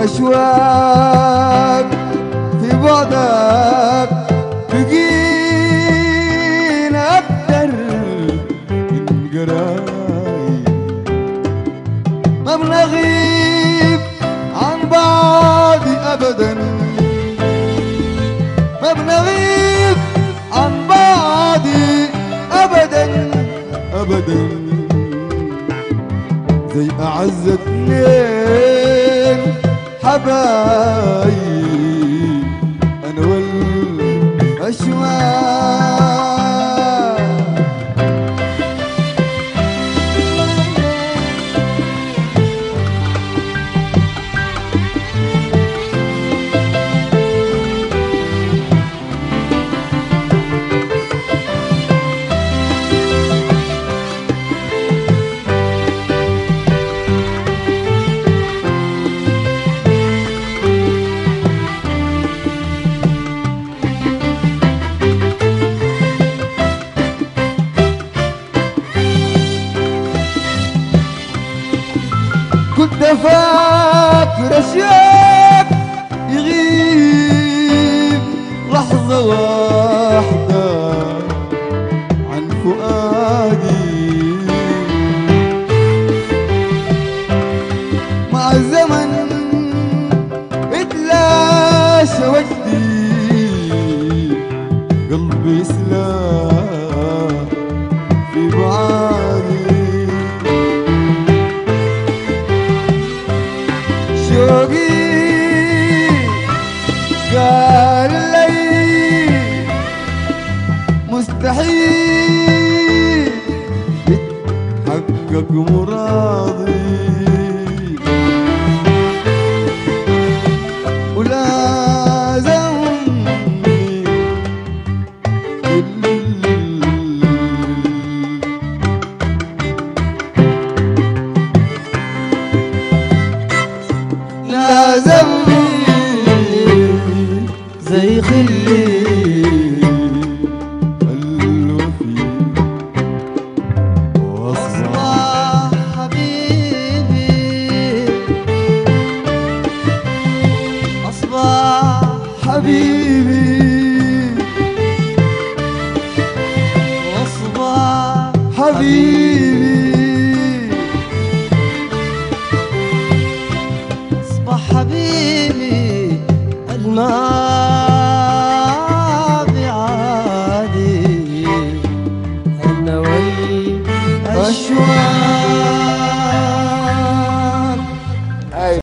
أشواق في بعدك بقينا أكتر من قرايب ما بنغيب عن بعض أبدا ما بنغيب عن بعض أبدا أبدا زي أعز اتنين حبايب أنا والأشواق كنت فاكر اشياء يغيب لحظة واحدة عن فؤادي مع الزمن اتلاشى وجدي قلبي سلاح في بعادي شوقي قال لي مستحيل يتحقق مرادي ولازمني لازمني زي خلي الوفي واصبح أصبح حبيبي أصبح حبيبي وأصبح حبيبي أصبح حبيبي